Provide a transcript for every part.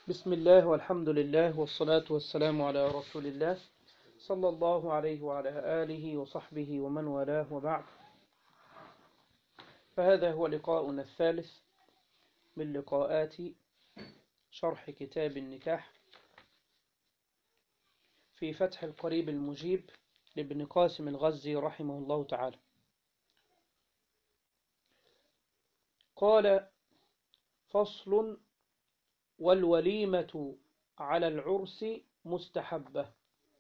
بسم الله والحمد لله والصلاة والسلام على رسول الله صلى الله عليه وعلى آله وصحبه ومن والاه وبعد فهذا هو لقاؤنا الثالث من لقاءات شرح كتاب النكاح في فتح القريب المجيب لابن قاسم الغزي رحمه الله تعالى قال فصل والوليمة على العرس مستحبة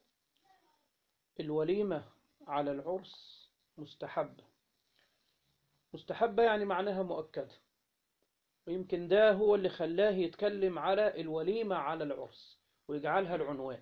الوليمة على العرس مستحبة مستحبة يعني معناها مؤكدة ويمكن ده هو اللي خلاه يتكلم على الوليمة على العرس ويجعلها العنوان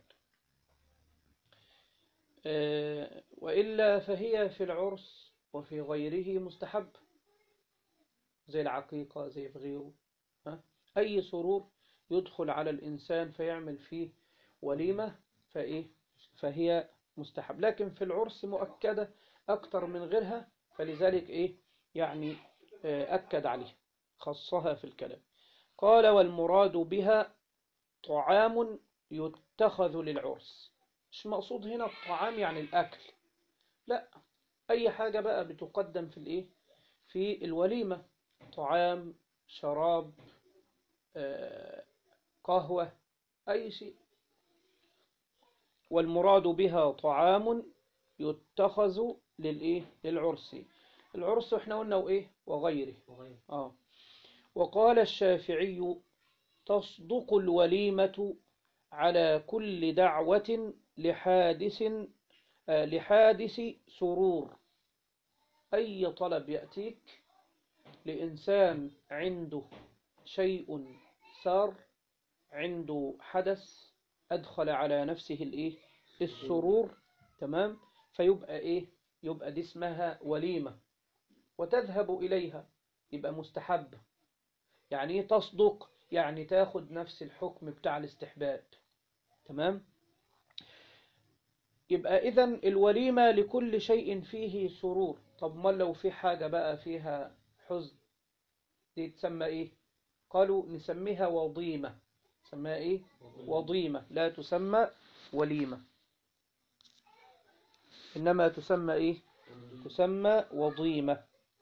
وإلا فهي في العرس وفي غيره مستحبة زي العقيقة زي في غيره أي سرور يدخل على الإنسان فيعمل فيه وليمة فإيه فهي مستحب لكن في العرس مؤكدة أكتر من غيرها فلذلك إيه يعني أكد عليها خصها في الكلام قال والمراد بها طعام يتخذ للعرس مش مقصود هنا الطعام يعني الأكل لا أي حاجة بقى بتقدم في الإيه في الوليمة طعام شراب قهوة أي شيء والمراد بها طعام يتخذ للإيه للعرس العرس احنا قلنا وإيه وغيره آه. وقال الشافعي تصدق الوليمة على كل دعوة لحادث آه لحادث سرور أي طلب يأتيك لإنسان عنده شيء سار عنده حدث أدخل على نفسه الإيه السرور تمام فيبقى إيه يبقى دي اسمها وليمة وتذهب إليها يبقى مستحب يعني إيه تصدق يعني تاخد نفس الحكم بتاع الاستحباب تمام يبقى إذا الوليمة لكل شيء فيه سرور طب ما لو في حاجة بقى فيها حزن دي تسمى إيه قالوا نسميها وضيمة نسميها إيه وضيمة لا تسمى وليمة إنما تسمى إيه تسمى وضيمة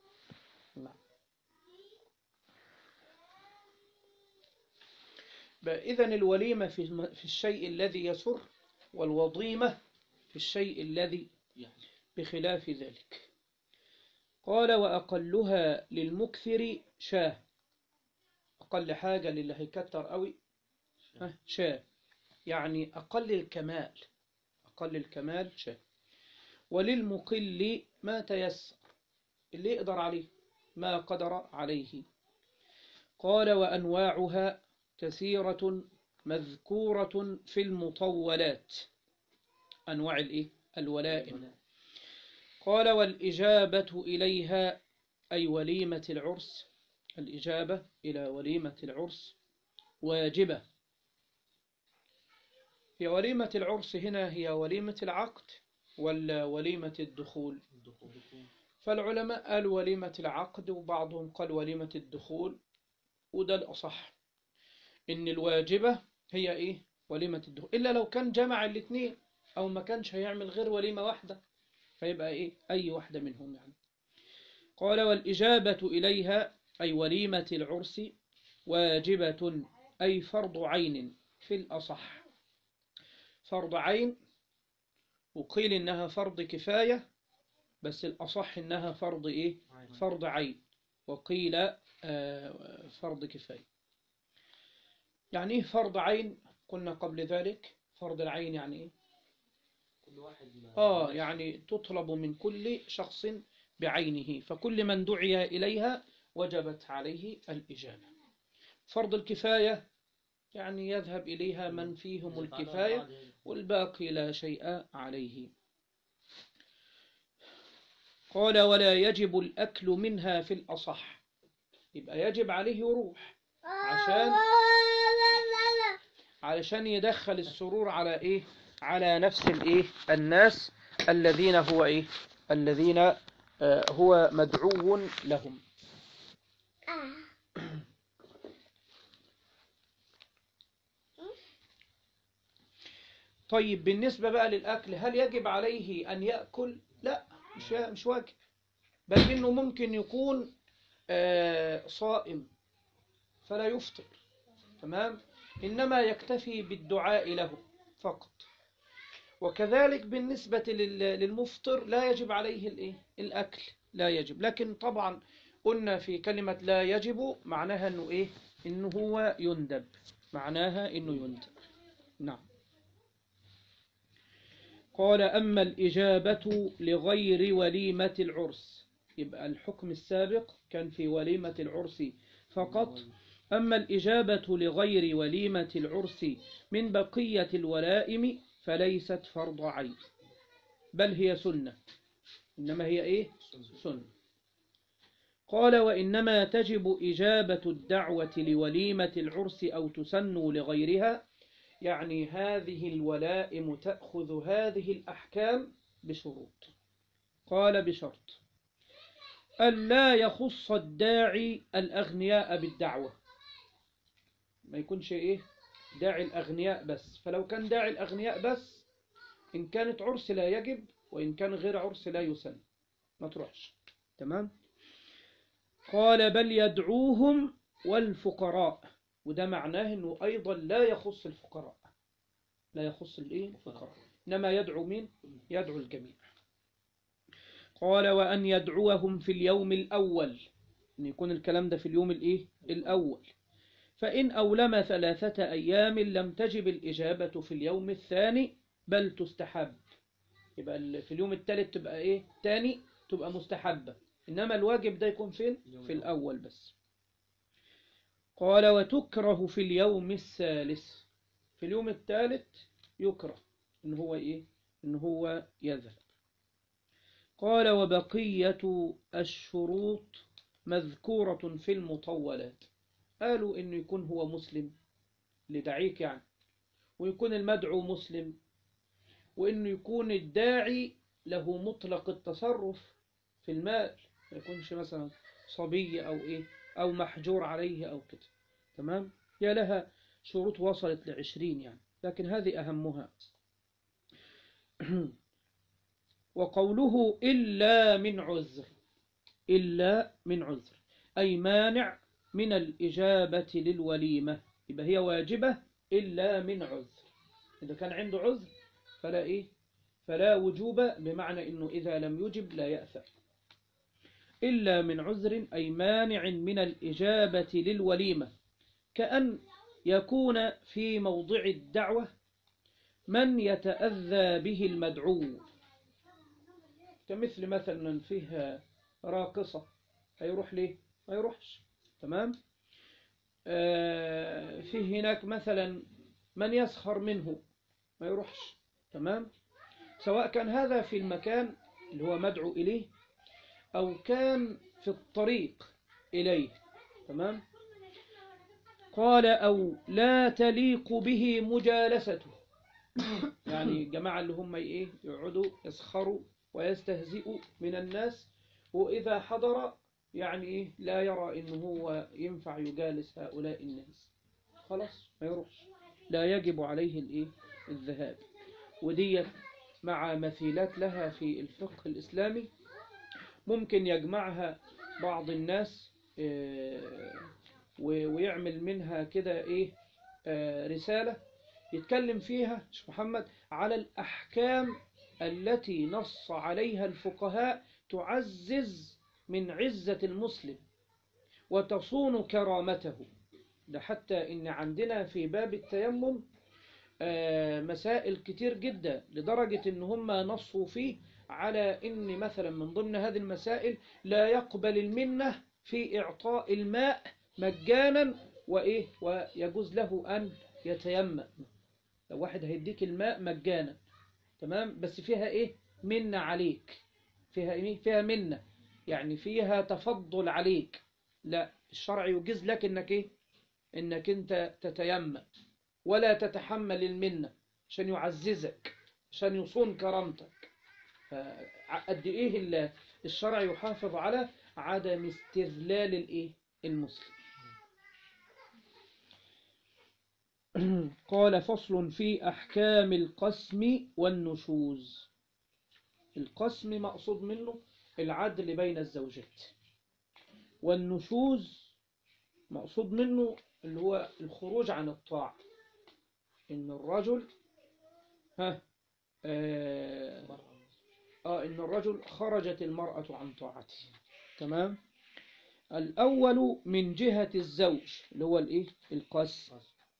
إذا الوليمة في الشيء الذي يسر والوضيمة في الشيء الذي بخلاف ذلك قال وأقلها للمكثر شاه أقل حاجة للي هيكتر قوي شاه يعني أقل الكمال أقل الكمال شاه وللمقل ما تيسر اللي يقدر عليه ما قدر عليه قال وأنواعها كثيرة مذكورة في المطولات أنواع الإيه؟ الولائم قال والإجابة إليها أي وليمة العرس الإجابة إلى وليمة العرس واجبة هي وليمة العرس هنا هي وليمة العقد ولا وليمة الدخول فالعلماء قالوا وليمة العقد وبعضهم قال وليمة الدخول وده الأصح إن الواجبة هي إيه وليمة الدخول إلا لو كان جمع الاثنين أو ما كانش هيعمل غير وليمة واحدة فيبقى إيه أي واحدة منهم يعني قال والإجابة إليها أي وليمة العرس واجبة أي فرض عين في الأصح فرض عين وقيل إنها فرض كفاية بس الأصح إنها فرض إيه فرض عين وقيل آه فرض كفاية يعني إيه فرض عين قلنا قبل ذلك فرض العين يعني إيه كل واحد آه يعني تطلب من كل شخص بعينه فكل من دعي إليها وجبت عليه الإجابة فرض الكفاية يعني يذهب إليها من فيهم الكفاية والباقي لا شيء عليه قال ولا يجب الأكل منها في الأصح يبقى يجب عليه يروح عشان علشان يدخل السرور على إيه على نفس الإيه الناس الذين هو إيه الذين آه هو مدعو لهم طيب بالنسبة بقى للأكل هل يجب عليه أن يأكل لا مش مش واجب بل إنه ممكن يكون آه، صائم فلا يفطر تمام إنما يكتفي بالدعاء له فقط وكذلك بالنسبة لل- للمفطر لا يجب عليه الإيه؟ الأكل لا يجب لكن طبعا قلنا في كلمة لا يجب معناها إنه إيه إنه هو يندب معناها إنه يندب نعم قال أما الإجابة لغير وليمة العرس يبقى الحكم السابق كان في وليمة العرس فقط أما الإجابة لغير وليمة العرس من بقية الولائم فليست فرض عين بل هي سنة إنما هي إيه؟ سنة قال وإنما تجب إجابة الدعوة لوليمة العرس أو تسن لغيرها يعني هذه الولائم تأخذ هذه الأحكام بشروط قال بشرط ألا يخص الداعي الأغنياء بالدعوة ما يكونش إيه داعي الأغنياء بس فلو كان داعي الأغنياء بس إن كانت عرس لا يجب وإن كان غير عرس لا يسن ما تروحش تمام قال بل يدعوهم والفقراء وده معناه أنه أيضا لا يخص الفقراء لا يخص الإيه الفقراء إنما يدعو مين يدعو الجميع قال وأن يدعوهم في اليوم الأول أن يكون الكلام ده في اليوم الإيه الأول فإن أولم ثلاثة أيام لم تجب الإجابة في اليوم الثاني بل تستحب يبقى ال- في اليوم الثالث تبقى إيه تاني تبقى مستحبة إنما الواجب ده يكون فين في الأول بس قال وتكره في اليوم الثالث في اليوم الثالث يكره إن هو إيه إن هو يذهب قال وبقية الشروط مذكورة في المطولات قالوا إنه يكون هو مسلم لدعيك يعني ويكون المدعو مسلم وإنه يكون الداعي له مطلق التصرف في المال ما يكونش مثلا صبي أو إيه أو محجور عليه أو كده تمام هي لها شروط وصلت لعشرين يعني لكن هذه أهمها وقوله إلا من عذر إلا من عذر أي مانع من الإجابة للوليمة يبقى هي واجبة إلا من عذر إذا كان عنده عذر فلا إيه فلا وجوب بمعنى إنه إذا لم يجب لا يأثم إلا من عذر أي مانع من الإجابة للوليمة كأن يكون في موضع الدعوة من يتأذى به المدعو كمثل مثلا فيها راقصة هيروح ليه؟ ما يروحش تمام آه فيه هناك مثلا من يسخر منه ما يروحش تمام سواء كان هذا في المكان اللي هو مدعو إليه أو كان في الطريق إليه تمام قال أو لا تليق به مجالسته يعني جماعة اللي هم إيه يقعدوا يسخروا ويستهزئوا من الناس وإذا حضر يعني إيه لا يرى إنه هو ينفع يجالس هؤلاء الناس خلاص ما يروحش لا يجب عليه الإيه الذهاب ودي مع مثيلات لها في الفقه الإسلامي ممكن يجمعها بعض الناس آه، و- ويعمل منها كده إيه آه، رسالة يتكلم فيها شيخ محمد على الأحكام التي نص عليها الفقهاء تعزز من عزة المسلم وتصون كرامته ده حتى إن عندنا في باب التيمم آه، مسائل كتير جدا لدرجة إن هم نصوا فيه على إن مثلا من ضمن هذه المسائل لا يقبل المنة في إعطاء الماء مجانا وإيه ويجوز له أن يتيمم لو واحد هيديك الماء مجانا تمام بس فيها إيه منة عليك فيها إيه فيها منة يعني فيها تفضل عليك لا الشرع يجيز لك إنك إيه إنك أنت تتيمم ولا تتحمل المنة عشان يعززك عشان يصون كرامتك قد إيه ال- الشرع يحافظ على عدم استذلال الإيه المسلم قال فصل في أحكام القسم والنشوز القسم مقصود منه العدل بين الزوجات والنشوز مقصود منه اللي هو الخروج عن الطاعة إن الرجل ها آه, آه إن الرجل خرجت المرأة عن طاعته تمام الأول من جهة الزوج اللي هو الإيه القسم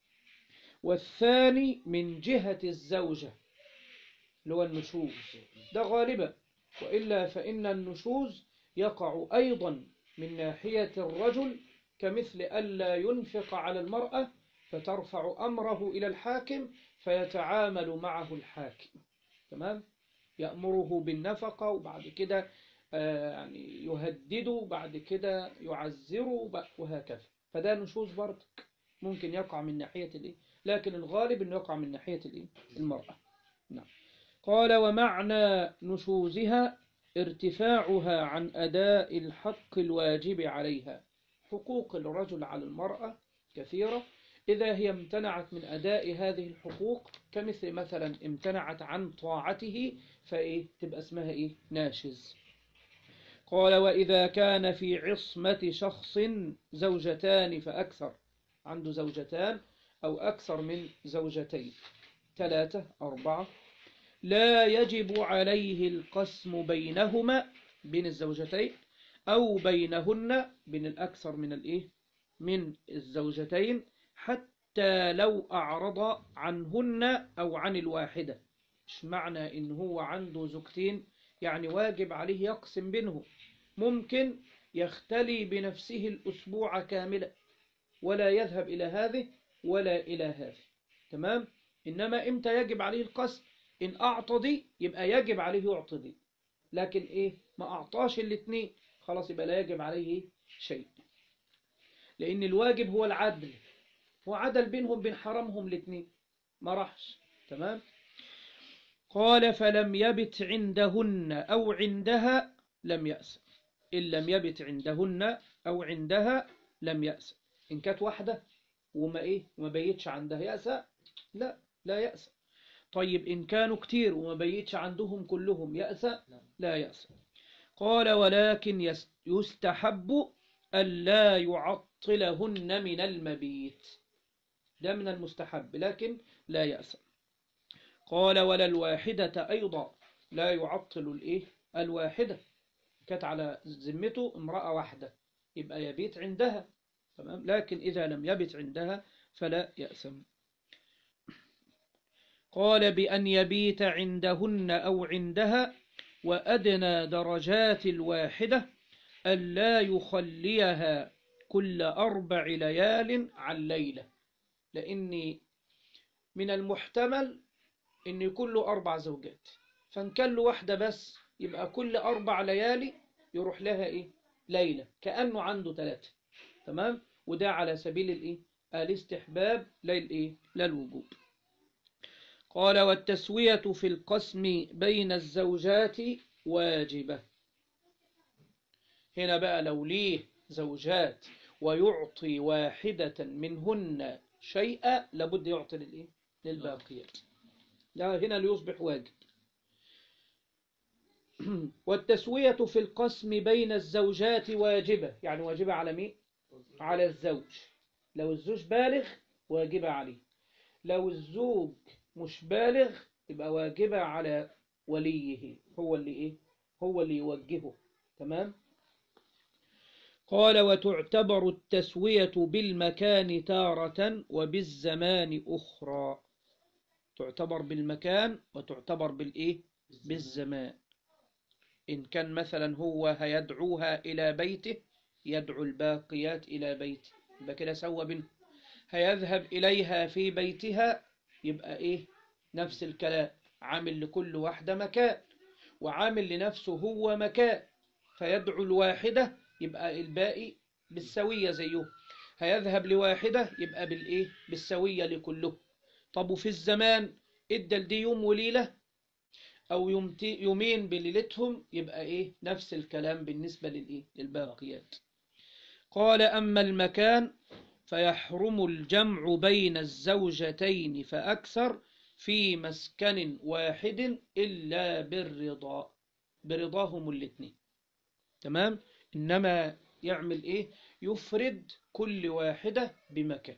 والثاني من جهة الزوجة اللي هو النشوز ده غالبا وإلا فإن النشوز يقع أيضا من ناحية الرجل كمثل ألا ينفق على المرأة فترفع أمره إلى الحاكم فيتعامل معه الحاكم تمام يأمره بالنفقة وبعد كده آه يعني يهدده بعد كده يعزره وهكذا فده نشوز برضك ممكن يقع من ناحية الإيه لكن الغالب أنه يقع من ناحية الإيه المرأة نعم قال ومعنى نشوزها ارتفاعها عن أداء الحق الواجب عليها حقوق الرجل على المرأة كثيرة إذا هي امتنعت من أداء هذه الحقوق كمثل مثلا امتنعت عن طاعته فإيه تبقى اسمها إيه ناشز قال وإذا كان في عصمة شخص زوجتان فأكثر عنده زوجتان أو أكثر من زوجتين ثلاثة أربعة لا يجب عليه القسم بينهما بين الزوجتين أو بينهن بين الأكثر من الإيه من الزوجتين حتى لو أعرض عنهن أو عن الواحدة مش معنى إن هو عنده زوجتين يعني واجب عليه يقسم بينهم ممكن يختلي بنفسه الأسبوع كاملا ولا يذهب إلى هذه ولا إلى هذه تمام إنما إمتى يجب عليه القسم إن أعطى دي يبقى يجب عليه يعطي دي لكن إيه ما أعطاش الاثنين خلاص يبقى لا يجب عليه شيء لأن الواجب هو العدل وعدل بينهم بين حرمهم الاثنين ما راحش تمام قال فلم يبت عندهن أو عندها لم يأس إن لم يبت عندهن أو عندها لم يأس إن كانت واحدة وما إيه وما بيتش عندها يأسى لا لا يأسى طيب إن كانوا كتير وما بيتش عندهم كلهم يأسى لا يأسى قال ولكن يستحب ألا يعطلهن من المبيت ده من المستحب لكن لا يأسى قال ولا الواحدة أيضا لا يعطل الإيه الواحدة كانت على ذمته امرأة واحدة يبقى يبيت عندها تمام لكن إذا لم يبت عندها فلا يأسم قال بأن يبيت عندهن أو عندها وأدنى درجات الواحدة ألا يخليها كل أربع ليال عن ليلة لأن من المحتمل أن يكون له أربع زوجات فإن كان له واحدة بس يبقى كل أربع ليالي يروح لها إيه ليلة كأنه عنده ثلاثة تمام وده على سبيل الإيه الاستحباب للإيه للوجوب قال والتسوية في القسم بين الزوجات واجبة هنا بقى لو ليه زوجات ويعطي واحدة منهن شيئا لابد يعطي للإيه للباقيات لا هنا ليصبح واجب والتسوية في القسم بين الزوجات واجبة يعني واجبة على مين على الزوج لو الزوج بالغ واجبة عليه لو الزوج مش بالغ يبقى واجبة على وليه هو اللي ايه هو اللي يوجهه تمام قال وتعتبر التسوية بالمكان تارة وبالزمان أخرى تعتبر بالمكان وتعتبر بالإيه بالزمان إن كان مثلا هو هيدعوها إلى بيته يدعو الباقيات إلى بيته يبقى كده سوى بينهم هيذهب إليها في بيتها يبقى إيه نفس الكلام عامل لكل واحدة مكان وعامل لنفسه هو مكان فيدعو الواحدة يبقى الباقي بالسوية زيه هيذهب لواحدة يبقى بالإيه بالسوية لكله طب وفي الزمان ادى لدي يوم وليلة أو يومين بليلتهم يبقى إيه نفس الكلام بالنسبة للإيه للباقيات قال أما المكان فيحرم الجمع بين الزوجتين فأكثر في مسكن واحد إلا بالرضا برضاهم الاثنين تمام إنما يعمل إيه يفرد كل واحدة بمكان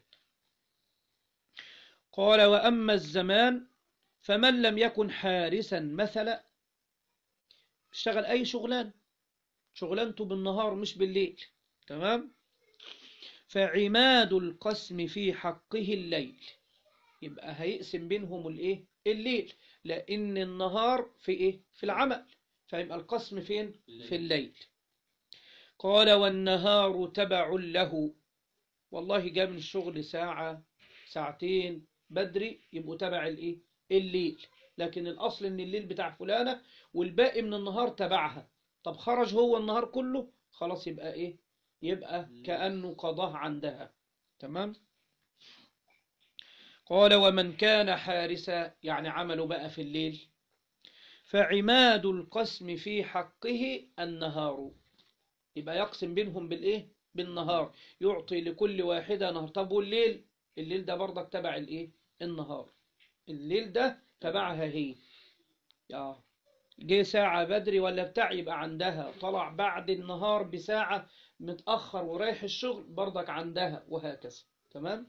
قال وأما الزمان فمن لم يكن حارسا مثلا اشتغل أي شغلان شغلانته بالنهار مش بالليل تمام فعماد القسم في حقه الليل يبقى هيقسم بينهم الايه الليل لان النهار في ايه في العمل فيبقى القسم فين في الليل قال والنهار تبع له والله جاء من الشغل ساعة ساعتين بدري يبقوا تبع الايه الليل لكن الاصل ان الليل بتاع فلانة والباقي من النهار تبعها طب خرج هو النهار كله خلاص يبقى ايه يبقى كأنه قضاه عندها تمام قال ومن كان حارسا يعني عمله بقى في الليل فعماد القسم في حقه النهار يبقى يقسم بينهم بالايه بالنهار يعطي لكل واحدة نهار طب والليل الليل ده برضك تبع الايه النهار الليل ده تبعها هي يا جه ساعة بدري ولا بتاع يبقى عندها طلع بعد النهار بساعة متأخر ورايح الشغل برضك عندها وهكذا تمام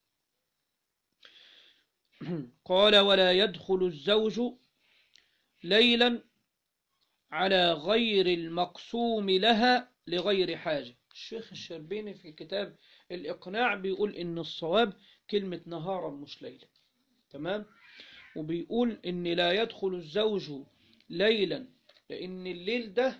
قال ولا يدخل الزوج ليلا على غير المقسوم لها لغير حاجة الشيخ الشربيني في كتاب الإقناع بيقول إن الصواب كلمة نهارا مش ليلا تمام وبيقول إن لا يدخل الزوج ليلا لأن الليل ده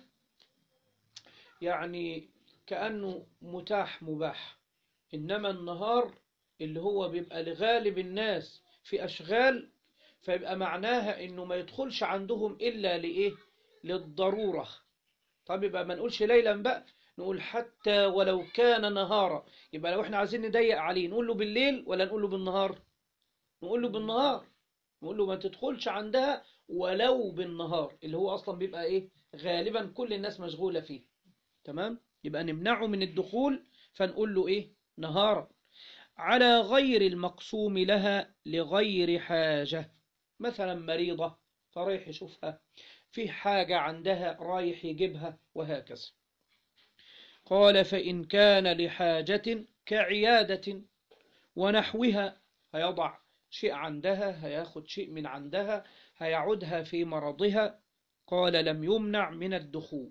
يعني كأنه متاح مباح إنما النهار اللي هو بيبقى لغالب الناس في أشغال فيبقى معناها إنه ما يدخلش عندهم إلا لإيه للضرورة طب يبقى ما نقولش ليلا بقى نقول حتى ولو كان نهارا يبقى لو احنا عايزين نضيق عليه نقول له بالليل ولا نقول له بالنهار نقول له بالنهار نقول له ما تدخلش عندها ولو بالنهار اللي هو أصلا بيبقى إيه غالبا كل الناس مشغولة فيه تمام يبقى نمنعه من الدخول فنقول له إيه نهارا على غير المقسوم لها لغير حاجة مثلا مريضة فرايح يشوفها في حاجة عندها رايح يجيبها وهكذا قال فإن كان لحاجة كعيادة ونحوها هيضع شيء عندها هياخد شيء من عندها هيعودها في مرضها قال لم يمنع من الدخول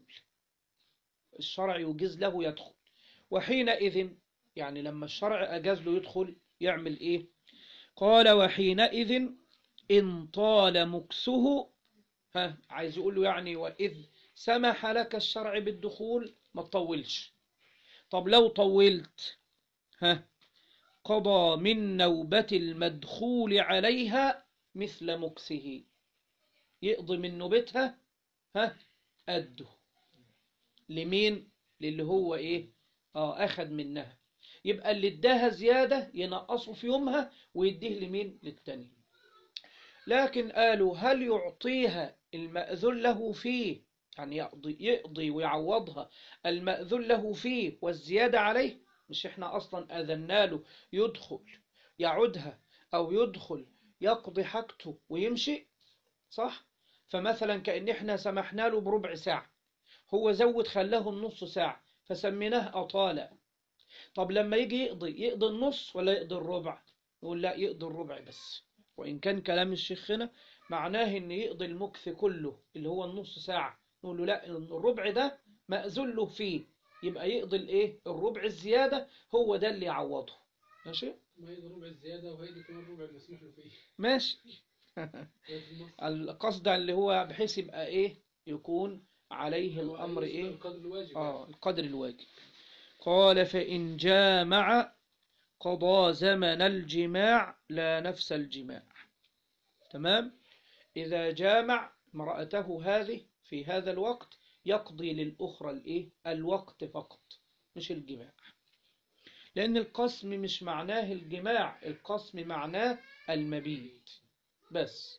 الشرع يجيز له يدخل وحينئذ يعني لما الشرع أجاز له يدخل يعمل إيه قال وحينئذ إن طال مكسه ها عايز يقول له يعني وإذ سمح لك الشرع بالدخول ما تطولش طب لو طولت ها قضى من نوبة المدخول عليها مثل مكسه يقضي من نوبتها ها قده لمين للي هو ايه اه اخد منها يبقى اللي اداها زيادة ينقصه في يومها ويديه لمين للتاني لكن قالوا هل يعطيها المأذون له فيه يعني يقضي, يقضي ويعوضها المأذون له فيه والزيادة عليه مش احنا اصلا اذنا له يدخل يعودها او يدخل يقضي حاجته ويمشي صح فمثلا كأن احنا سمحنا له بربع ساعة هو زود خلاه النص ساعة فسميناه أطالة طب لما يجي يقضي يقضي النص ولا يقضي الربع يقول لا يقضي الربع بس وإن كان كلام الشيخ هنا معناه إن يقضي المكث كله اللي هو النص ساعة نقول له لا الربع ده مأذون له فيه يبقى يقضي الايه الربع الزيادة هو ده اللي يعوضه ماشي ما هي الربع الزيادة وهي كمان الربع المسموح له فيه ماشي القصد اللي هو بحيث يبقى ايه يكون عليه الامر ايه القدر الواجب اه القدر الواجب قال فإن جامع قضى زمن الجماع لا نفس الجماع تمام إذا جامع امرأته هذه في هذا الوقت يقضي للأخرى الإيه؟ الوقت فقط مش الجماع لأن القسم مش معناه الجماع القسم معناه المبيت بس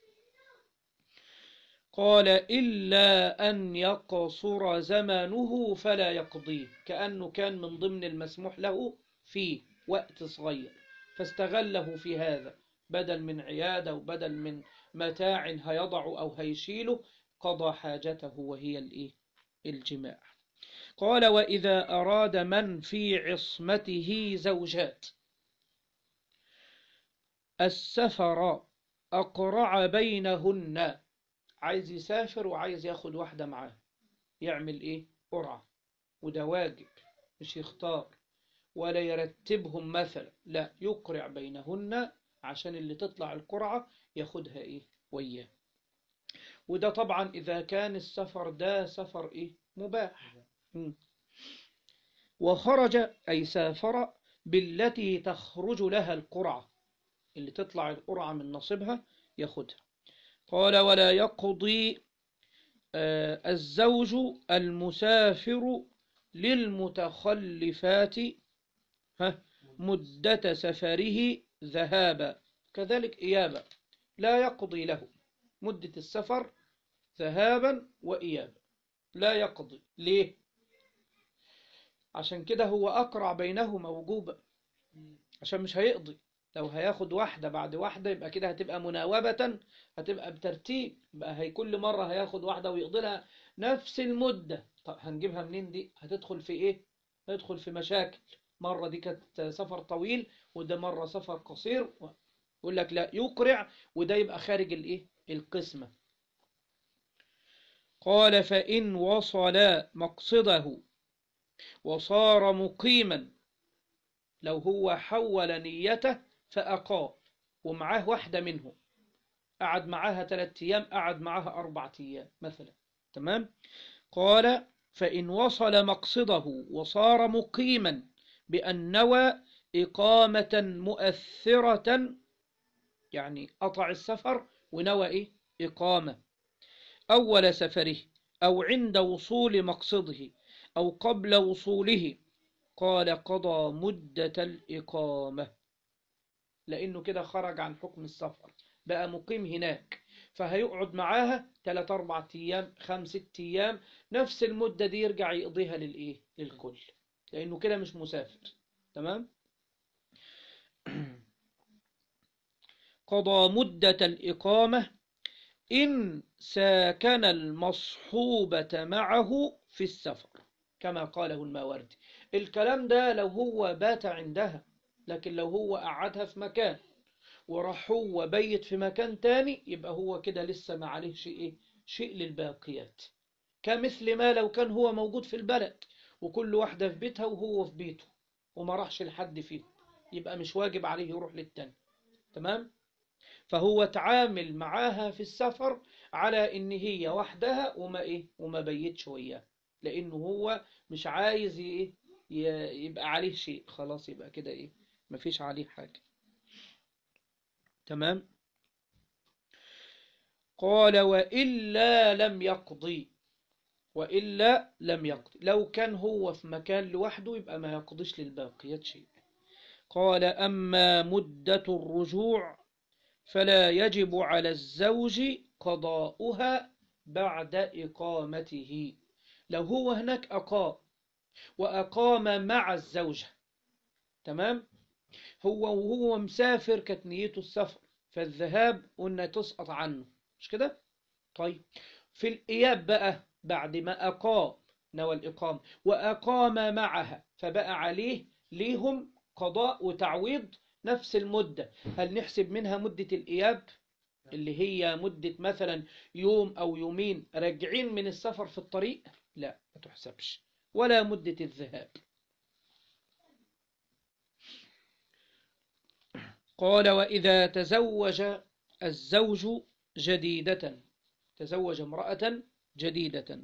قال إلا أن يقصر زمنه فلا يقضيه كأنه كان من ضمن المسموح له فيه وقت صغير فاستغله في هذا بدل من عيادة وبدل من متاع هيضع أو هيشيله قضى حاجته وهي الإيه؟ الجماع قال وإذا أراد من في عصمته زوجات السفر أقرع بينهن عايز يسافر وعايز ياخد واحدة معاه يعمل إيه؟ قرعة وده واجب مش يختار ولا يرتبهم مثلا لا يقرع بينهن عشان اللي تطلع القرعة ياخدها إيه؟ وياه وده طبعا إذا كان السفر ده سفر إيه؟ مباح م. وخرج أي سافر بالتي تخرج لها القرعة اللي تطلع القرعة من نصيبها ياخدها قال ولا يقضي آه الزوج المسافر للمتخلفات ها مدة سفره ذهابا كذلك إيابا لا يقضي له مدة السفر ذهابا وإيابا لا يقضي ليه عشان كده هو أقرع بينهما وجوبا عشان مش هيقضي لو هياخد واحدة بعد واحدة يبقى كده هتبقى مناوبة هتبقى بترتيب يبقى هي كل مرة هياخد واحدة ويقضي لها نفس المدة طب هنجيبها منين دي هتدخل في ايه هتدخل في مشاكل مرة دي كانت سفر طويل وده مرة سفر قصير يقول لك لا يقرع وده يبقى خارج الايه القسمة قال فإن وصل مقصده وصار مقيما لو هو حول نيته فأقام ومعاه واحدة منهم قعد معاها ثلاثة أيام قعد معاها أربعة أيام مثلا تمام قال فإن وصل مقصده وصار مقيما بأن نوى إقامة مؤثرة يعني قطع السفر ونوى إيه؟ إقامة أول سفره أو عند وصول مقصده أو قبل وصوله قال قضى مدة الإقامة لأنه كده خرج عن حكم السفر بقى مقيم هناك فهيقعد معاها 3 4 أيام 5 6 أيام نفس المدة دي يرجع يقضيها للإيه للكل لأنه كده مش مسافر تمام قضى مدة الإقامة إن ساكن المصحوبة معه في السفر كما قاله الماوردي الكلام ده لو هو بات عندها لكن لو هو قعدها في مكان وراح هو بيت في مكان تاني يبقى هو كده لسه ما عليه شيء إيه؟ شيء للباقيات كمثل ما لو كان هو موجود في البلد وكل واحدة في بيتها وهو في بيته وما راحش لحد فيهم يبقى مش واجب عليه يروح للتاني تمام فهو تعامل معاها في السفر على ان هي وحدها وما ايه وما بيتش وياه لانه هو مش عايز ايه يبقى عليه شيء خلاص يبقى كده ايه مفيش عليه حاجة تمام قال وإلا لم يقضي وإلا لم يقضي لو كان هو في مكان لوحده يبقى ما يقضيش للباقيات شيء قال أما مدة الرجوع فلا يجب على الزوج قضاؤها بعد إقامته لو هو هناك أقام وأقام مع الزوجة تمام هو وهو مسافر كانت نيته السفر فالذهاب قلنا تسقط عنه مش كده طيب في الإياب بقى بعد ما أقام نوى الإقامة وأقام معها فبقى عليه ليهم قضاء وتعويض نفس المدة هل نحسب منها مدة الإياب اللي هي مدة مثلا يوم أو يومين راجعين من السفر في الطريق لا ما تحسبش ولا مدة الذهاب قال وإذا تزوج الزوج جديدة تزوج امرأة جديدة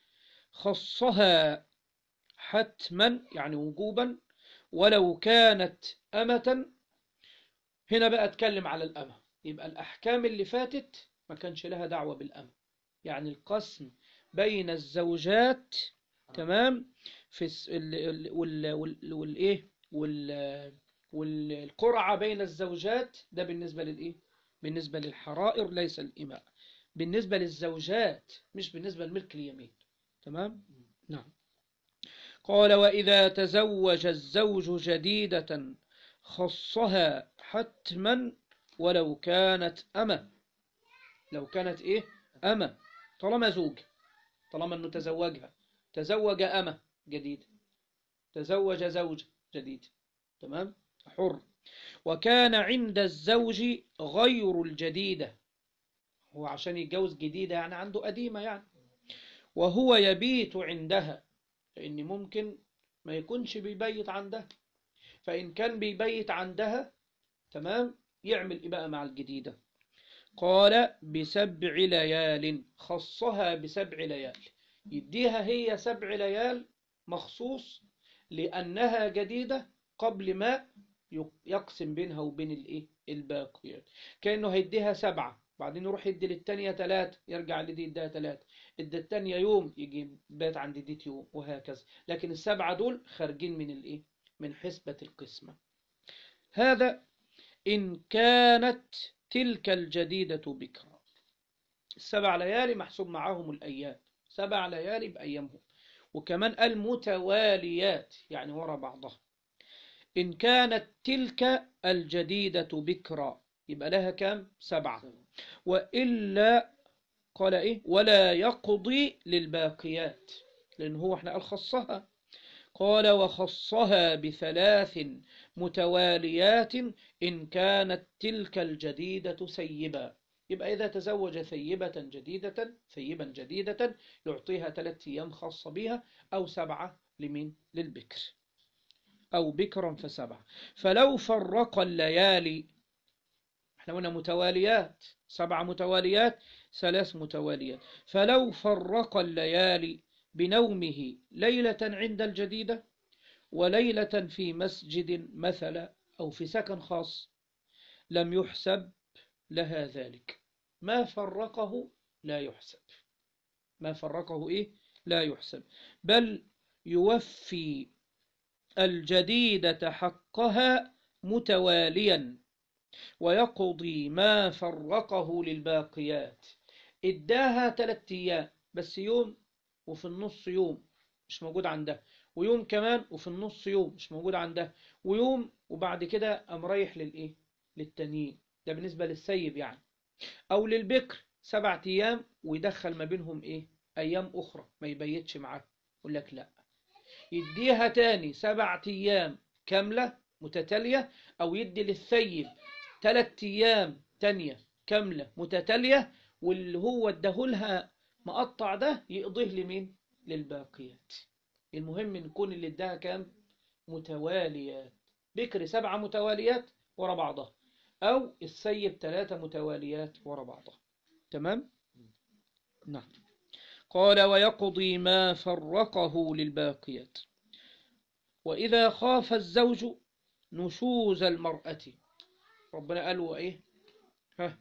خصها حتما يعني وجوبا ولو كانت أمة هنا بقى اتكلم على الأمة يبقى الأحكام اللي فاتت ما كانش لها دعوة بالأمة يعني القسم بين الزوجات تمام في والايه والقرعة بين الزوجات ده بالنسبة للايه بالنسبة للحرائر ليس الإماء بالنسبة للزوجات مش بالنسبة لملك اليمين تمام نعم قال وإذا تزوج الزوج جديدة خصها حتما ولو كانت أمة لو كانت إيه أمة طالما زوج طالما أنه تزوجها تزوج أمة جديدة تزوج زوج جديد تمام حر وكان عند الزوج غير الجديدة هو عشان يتجوز جديدة يعني عنده قديمة يعني وهو يبيت عندها لأن ممكن ما يكونش بيبيت عندها فإن كان بيبيت عندها تمام يعمل إيه بقى مع الجديدة قال بسبع ليال خصها بسبع ليال يديها هي سبع ليال مخصوص لأنها جديدة قبل ما يقسم بينها وبين الايه الباقيات كأنه هيديها سبعة بعدين يروح يدي للتانية تلات يرجع لدي يديها تلات ادى التانية يوم يجي بات عند دي يوم وهكذا لكن السبعة دول خارجين من الايه من حسبة القسمة هذا إن كانت تلك الجديدة بكرا السبع ليالي محسوب معاهم الأيام سبع ليالي بأيامهم وكمان المتواليات يعني ورا بعضها إن كانت تلك الجديدة بكرا يبقى لها كام سبعة وإلا قال إيه ولا يقضي للباقيات لأن هو احنا قال خصها قال وخصها بثلاث متواليات إن كانت تلك الجديدة سيبا يبقى إذا تزوج ثيبة جديدة ثيبا جديدة يعطيها ثلاثة أيام خاصة بها أو سبعة لمن للبكر أو بكرا فسبعة فلو فرق الليالي احنا قلنا متواليات سبع متواليات ثلاث متواليات فلو فرق الليالي بنومه ليلة عند الجديدة وليلة في مسجد مثلا أو في سكن خاص لم يحسب لها ذلك ما فرقه لا يحسب ما فرقه إيه لا يحسب بل يوفي الجديدة حقها متواليا ويقضي ما فرقه للباقيات اداها ثلاثة أيام بس يوم وفي النص يوم مش موجود عندها ويوم كمان وفي النص يوم مش موجود عندها ويوم وبعد كده قام رايح للايه للتانيين ده بالنسبة للسيب يعني او للبكر سبعة ايام ويدخل ما بينهم ايه ايام اخرى ما يبيتش معاه يقول لك لا يديها تاني سبعة ايام كاملة متتالية او يدي للثيب ثلاث ايام تانية كاملة متتالية واللي هو اداهولها مقطع ده يقضيه لمين للباقيات المهم نكون اللي اداها كام متواليات بكر سبعة متواليات ورا بعضها أو السيب ثلاثة متواليات ورا بعضها تمام نعم قال ويقضي ما فرقه للباقيات وإذا خاف الزوج نشوز المرأة ربنا قال وإيه ها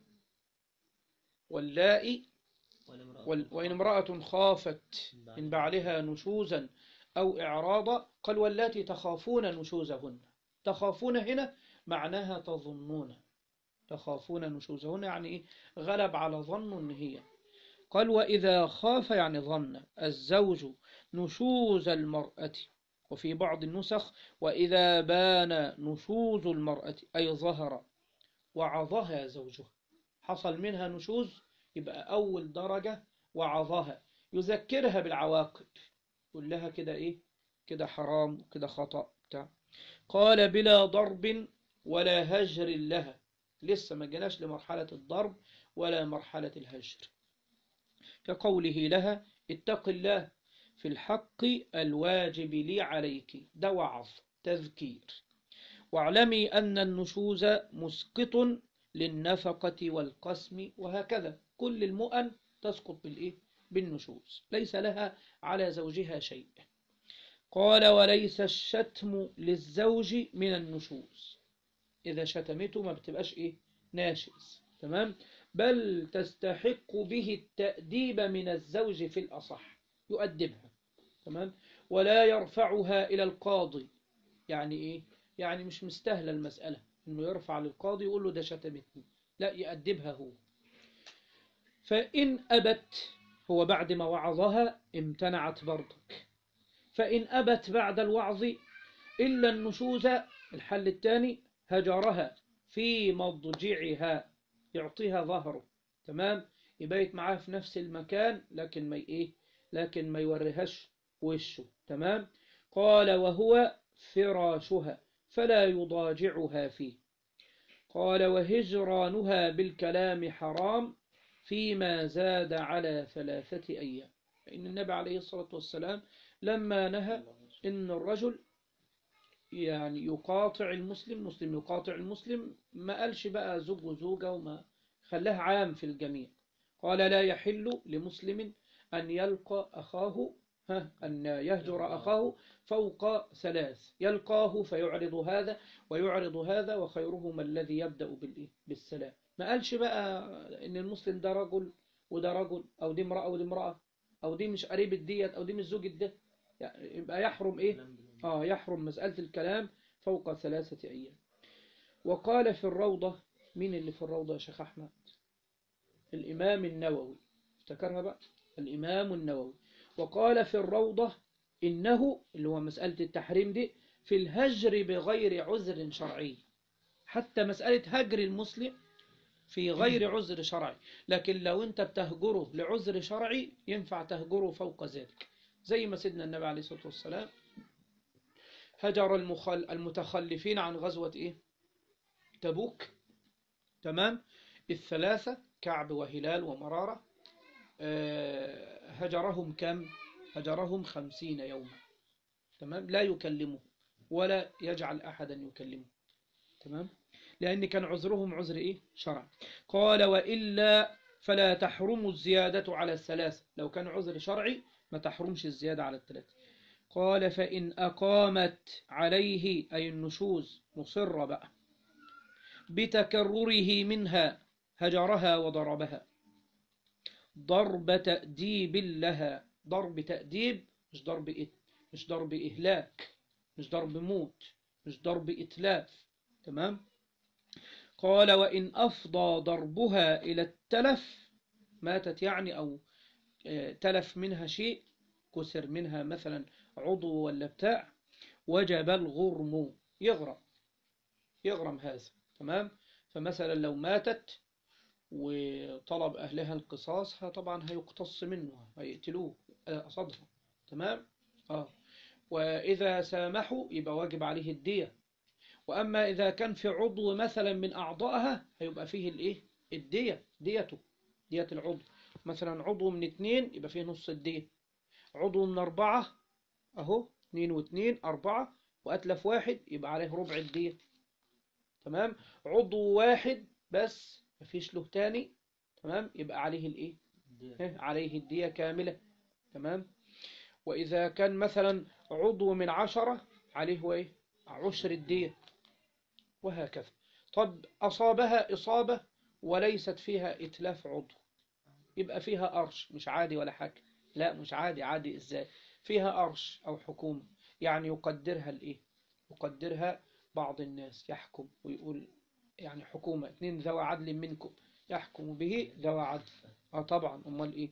واللائي وإن امرأة خافت من بعلها نشوزا أو إعراضا قال واللاتي تخافون نشوزهن تخافون هنا معناها تظنون تخافون نشوزهن يعني إيه غلب على ظن إن هي قال وإذا خاف يعني ظن الزوج نشوز المرأة وفي بعض النسخ وإذا بان نشوز المرأة أي ظهر وعظها زوجها حصل منها نشوز يبقى أول درجة وعظها يذكرها بالعواقب يقول لها كده إيه كده حرام كده خطأ بتاع قال بلا ضرب ولا هجر لها لسه ما جناش لمرحلة الضرب ولا مرحلة الهجر كقوله لها اتق الله في الحق الواجب لي عليك ده وعظ تذكير واعلمي أن النشوز مسقط للنفقة والقسم وهكذا كل المؤن تسقط بالإيه؟ بالنشوز ليس لها على زوجها شيء قال وليس الشتم للزوج من النشوز إذا شتمته ما بتبقاش إيه ناشز تمام بل تستحق به التأديب من الزوج في الأصح يؤدبها تمام ولا يرفعها إلى القاضي يعني إيه يعني مش مستاهلة المسألة إنه يرفع للقاضي يقول له ده شتمتني لا يأدبها هو فإن أبت هو بعد ما وعظها امتنعت برضك فإن أبت بعد الوعظ إلا النشوز الحل الثاني هجرها في مضجعها يعطيها ظهره تمام يبيت معاها في نفس المكان لكن ما ايه لكن ما يوريهاش وشه تمام قال وهو فراشها فلا يضاجعها فيه قال وهجرانها بالكلام حرام فيما زاد على ثلاثة أيام فإن النبي عليه الصلاة والسلام لما نهى إن الرجل يعني يقاطع المسلم مسلم يقاطع المسلم ما قالش بقى زوج وزوجة وما خلاها عام في الجميع قال لا يحل لمسلم أن يلقى أخاه ها أن يهجر أخاه فوق ثلاث يلقاه فيعرض هذا ويعرض هذا وخيرهما الذي يبدأ بالإيه؟ بالسلام ما قالش بقى إن المسلم ده رجل وده رجل أو دي امرأة ودي امرأة أو دي مش قريب الديت أو دي مش زوج ده يعني يبقى يحرم إيه آه يحرم مسألة الكلام فوق ثلاثة أيام وقال في الروضة مين اللي في الروضة يا شيخ أحمد الإمام النووي افتكرها بقى الإمام النووي وقال في الروضة إنه اللي هو مسألة التحريم دي في الهجر بغير عذر شرعي حتى مسألة هجر المسلم في غير عذر شرعي لكن لو انت بتهجره لعذر شرعي ينفع تهجره فوق ذلك زي ما سيدنا النبي عليه الصلاة والسلام هجر المخل المتخلفين عن غزوة إيه؟ تبوك تمام الثلاثة كعب وهلال ومرارة آه، هجرهم كم هجرهم خمسين يوما تمام لا يكلمه ولا يجعل أحدا يكلمه تمام لأن كان عذرهم عذر إيه شرع قال وإلا فلا تحرم الزيادة على الثلاثة لو كان عذر شرعي ما تحرمش الزيادة على الثلاثة قال فإن أقامت عليه أي النشوز مصر بقى بتكرره منها هجرها وضربها ضرب تأديب لها ضرب تأديب مش ضرب إت مش ضرب إهلاك مش ضرب موت مش ضرب إتلاف تمام قال وإن أفضى ضربها إلى التلف ماتت يعني أو آه، تلف منها شيء كسر منها مثلا عضو ولا بتاع وجب الغرم يغرم يغرم هذا تمام فمثلا لو ماتت وطلب أهلها القصاص ها طبعا هيقتص منه هيقتلوه قصدها تمام آه. وإذا سامحوا يبقى واجب عليه الدية وأما إذا كان في عضو مثلا من أعضائها هيبقى فيه الإيه الدية ديته دية العضو مثلا عضو من اتنين يبقى فيه نص الدية عضو من أربعة أهو اتنين واتنين أربعة وأتلف واحد يبقى عليه ربع الدية تمام عضو واحد بس مفيش له تاني تمام يبقى عليه الإيه إيه؟ عليه الدية كاملة تمام وإذا كان مثلا عضو من عشرة عليه هو إيه عشر الدية وهكذا طب أصابها إصابة وليست فيها إتلاف عضو يبقى فيها أرش مش عادي ولا حاجة لا مش عادي عادي إزاي فيها أرش أو حكومة يعني يقدرها الإيه يقدرها بعض الناس يحكم ويقول يعني حكومة اتنين ذوى عدل منكم يحكم به ذوى عدل اه طبعا امال ايه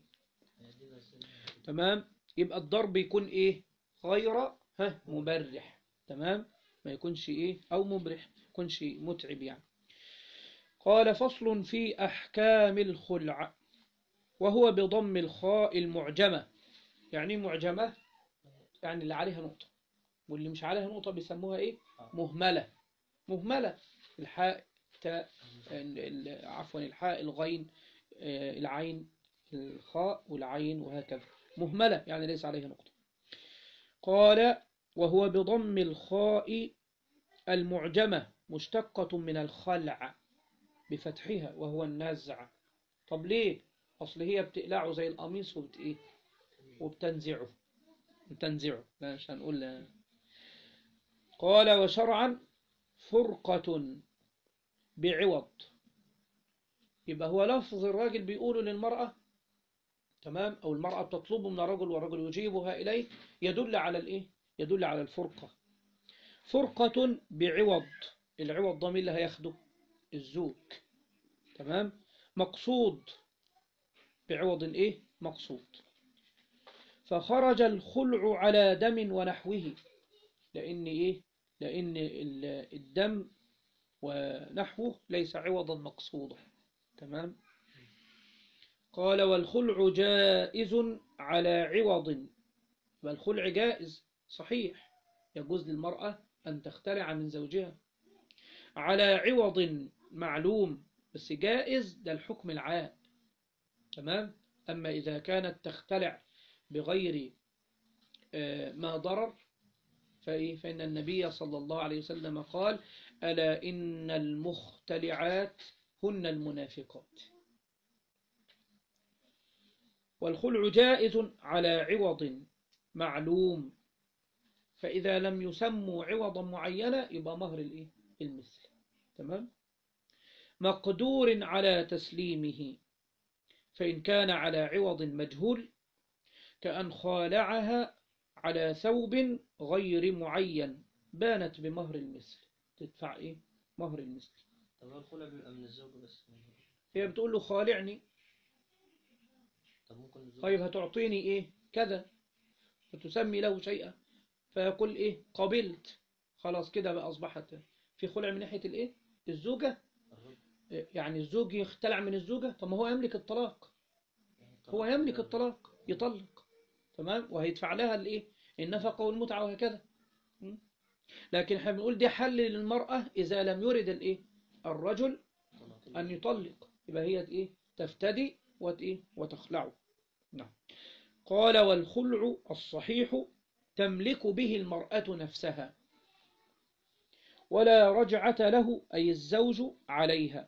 تمام يبقى الضرب يكون ايه غير ها مبرح تمام ما يكونش ايه او مبرح يكونش متعب يعني قال فصل في احكام الخلع وهو بضم الخاء المعجمة يعني معجمة يعني اللي عليها نقطة واللي مش عليها نقطة بيسموها ايه مهملة مهملة الحاء تاء ال- ال- عفوا الحاء الغين آه، العين الخاء والعين وهكذا مهملة يعني ليس عليها نقطة قال وهو بضم الخاء المعجمة مشتقة من الخلع بفتحها وهو النزع طب ليه أصل هي بتقلعه زي القميص وبت إيه وبتنزعه بتنزعه لا مش هنقول لا. قال وشرعا فرقة بعوض يبقى هو لفظ الراجل بيقوله للمرأة تمام أو المرأة بتطلبه من الرجل والرجل يجيبها إليه يدل على الإيه يدل على الفرقة فرقة بعوض العوض ده مين اللي هياخده الزوج تمام مقصود بعوض إيه مقصود فخرج الخلع على دم ونحوه لأن إيه لأن ال- الدم ونحوه ليس عوضا مقصودا تمام قال والخلع جائز على عوض والخلع جائز صحيح يجوز للمرأة أن تختلع من زوجها على عوض معلوم بس جائز ده الحكم العام تمام أما إذا كانت تختلع بغير آه، ما ضرر فإيه؟ فإن النبي صلى الله عليه وسلم قال ألا إن المختلعات هن المنافقات والخلع جائز على عوض معلوم فإذا لم يسموا عوضا معينا يبقى مهر الإيه؟ المثل تمام مقدور على تسليمه فإن كان على عوض مجهول كأن خالعها على ثوب غير معين بانت بمهر المثل تدفع إيه؟ مهر المثل طب هو الخلع بيبقى من الزوج بس هي بتقول له خالعني طب ممكن الزوج طيب هتعطيني إيه كذا فتسمي له شيئا فيقول إيه قبلت خلاص كده بقى أصبحت في خلع من ناحية الإيه الزوجة الرجل يعني الزوج يختلع من الزوجة طب ما هو يملك الطلاق هو يملك الطلاق يطلق تمام وهيدفع لها الايه النفقة والمتعة وهكذا م? لكن احنا بنقول دي حل للمرأة إذا لم يرد الايه الرجل أن يطلق يبقى هي ايه تفتدي وت ايه وتخلعه نعم قال والخلع الصحيح تملك به المرأة نفسها ولا رجعة له أي الزوج عليها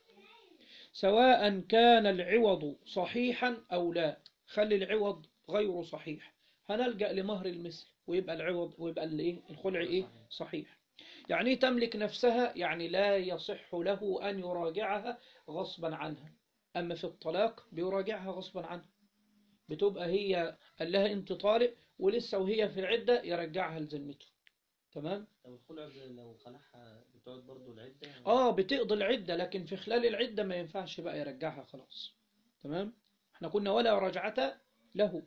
سواء كان العوض صحيحا أو لا خلي العوض غير صحيح هنلجأ لمهر المثل ويبقى العوض ويبقى الايه الخلع ايه صحيح يعني إيه تملك نفسها يعني لا يصح له أن يراجعها غصبا عنها أما في الطلاق بيراجعها غصبا عنها بتبقى هي قال لها أنت طالق ولسه وهي في العدة يرجعها لذمته تمام طب الخلع ب- لو خلعها بتقعد برضه العدة اه بتقضي العدة لكن في خلال العدة ما ينفعش بقى يرجعها خلاص تمام احنا قلنا ولا رجعة له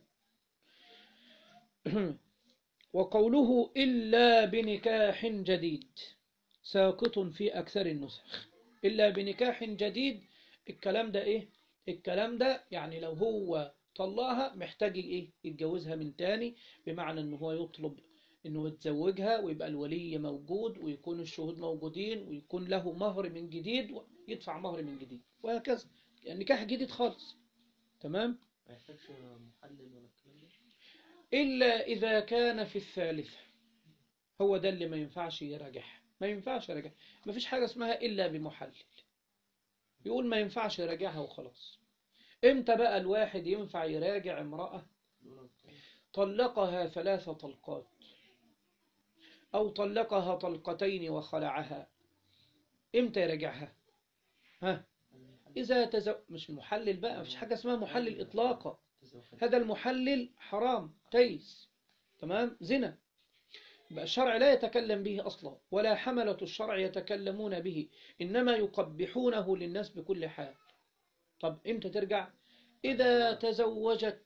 وقوله إلا بنكاح جديد ساقط في أكثر النسخ إلا بنكاح جديد الكلام ده إيه الكلام ده يعني لو هو طلقها محتاج إيه يتجوزها من تاني بمعنى إن هو يطلب إنه يتزوجها ويبقى الولي موجود ويكون الشهود موجودين ويكون له مهر من جديد ويدفع مهر من جديد وهكذا يعني نكاح جديد خالص تمام ما يحتاجش محلل ولا الكلام ده إلا إذا كان في الثالثة هو ده اللي ما ينفعش يراجعها ما ينفعش يراجعها ما فيش حاجة اسمها إلا بمحلل يقول ما ينفعش يراجعها وخلاص إمتى بقى الواحد ينفع يراجع امرأة الأولى والثانية. طلقها ثلاث طلقات أو طلقها طلقتين وخلعها إمتى يراجعها ها إذا تزو... مش محلل بقى مفيش حاجة اسمها محلل إطلاقا تزوج. هذا المحلل حرام تيس تمام زنا بقى الشرع لا يتكلم به أصلا ولا حملة الشرع يتكلمون به إنما يقبحونه للناس بكل حال طب إمتى ترجع إذا تزوجت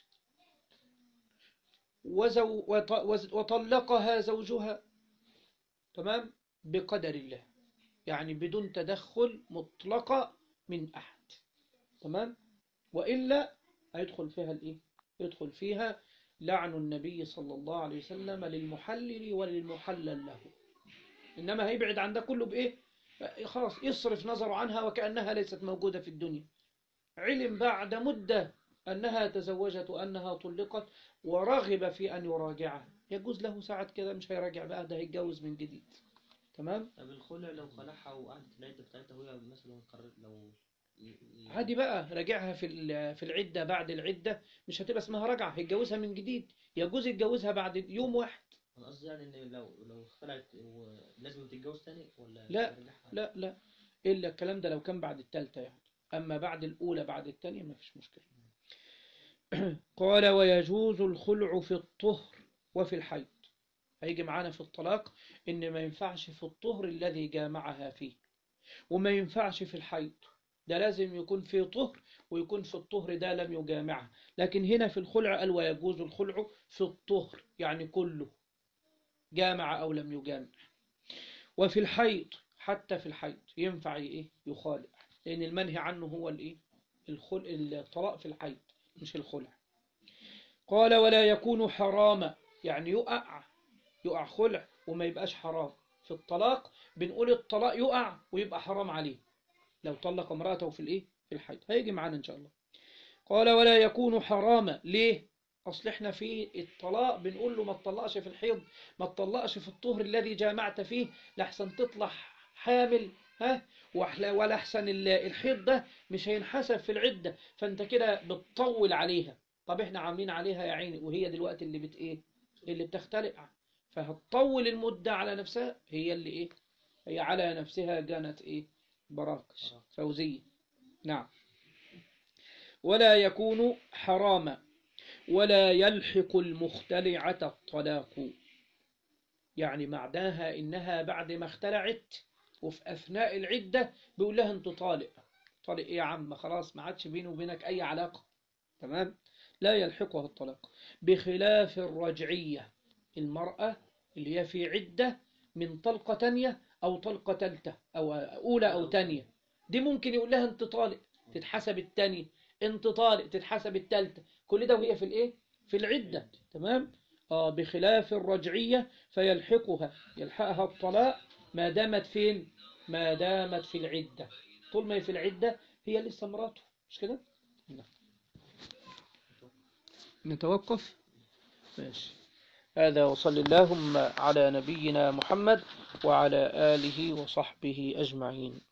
وزو وط- وز- وطلقها زوجها تمام بقدر الله يعني بدون تدخل مطلقة من أحد تمام وإلا هيدخل فيها الإيه يدخل فيها لعن النبي صلى الله عليه وسلم للمحلل وللمحلل له إنما هيبعد عن ده كله بإيه خلاص يصرف نظره عنها وكأنها ليست موجودة في الدنيا علم بعد مدة أنها تزوجت وأنها طلقت ورغب في أن يراجعها يجوز له ساعة كده مش هيراجع بقى ده هيتجوز من جديد تمام طب الخلع لو خلعها وقعدت العدة بتاعتها وهي مثلا قرر لو ي- ي- عادي بقى راجعها في ال- في العدة بعد العدة مش هتبقى اسمها رجعة هيتجوزها من جديد يجوز يتجوزها بعد يوم واحد انا قصدي يعني ان لو لو خلعت و- لازم تتجوز تاني ولا لا، ترجعها؟ لا لا إلا الكلام ده لو كان بعد التالتة يعني أما بعد الأولى بعد التانية ما فيش مشكلة قال ويجوز الخلع في الطهر وفي الحيض هيجي معانا في الطلاق إن ما ينفعش في الطهر الذي جامعها فيه وما ينفعش في الحيض ده لازم يكون في طهر ويكون في الطهر ده لم يجامعها لكن هنا في الخلع قال ويجوز الخلع في الطهر يعني كله جامع أو لم يجامع وفي الحيض حتى في الحيض ينفع إيه يخالع لأن المنهي عنه هو الإيه الخل... الطلاق في الحيض مش الخلع قال ولا يكون حراما يعني يقع يقع خلع وما يبقاش حرام في الطلاق بنقول الطلاق يقع ويبقى حرام عليه لو طلق امرأته في الإيه في الحيض هيجي معانا إن شاء الله قال ولا يكون حراما ليه أصل إحنا في الطلاق بنقول له ما تطلقش في الحيض ما تطلقش في الطهر الذي جامعت فيه لحسن تطلع حامل ها وأحلا- ولا أحسن ال- الحيض ده مش هينحسب في العدة فأنت كده بتطول عليها طب إحنا عاملين عليها يا عيني وهي دلوقتي اللي بت إيه اللي بتختلق فهتطول المدة على نفسها هي اللي إيه هي على نفسها جنت إيه براكش فوزية نعم ولا يكون حراما ولا يلحق المختلعة الطلاق يعني معناها إنها بعد ما اختلعت وفي أثناء العدة بيقول لها أنت طالق طالق إيه يا عم خلاص ما عادش بيني وبينك أي علاقة تمام لا يلحقها الطلاق بخلاف الرجعية المرأة اللي هي في عدة من طلقة تانية أو طلقة تالتة أو أولى أو تانية دي ممكن يقول لها أنت طالق تتحسب التانية أنت طالق تتحسب التالتة كل ده وهي في الإيه؟ في العدة تمام؟ آه بخلاف الرجعية فيلحقها يلحقها الطلاق ما دامت فين؟ ما دامت في العدة طول ما هي في العدة هي لسه مراته مش كده؟ نعم. نتوقف ماشي هذا وصل اللهم على نبينا محمد وعلى آله وصحبه أجمعين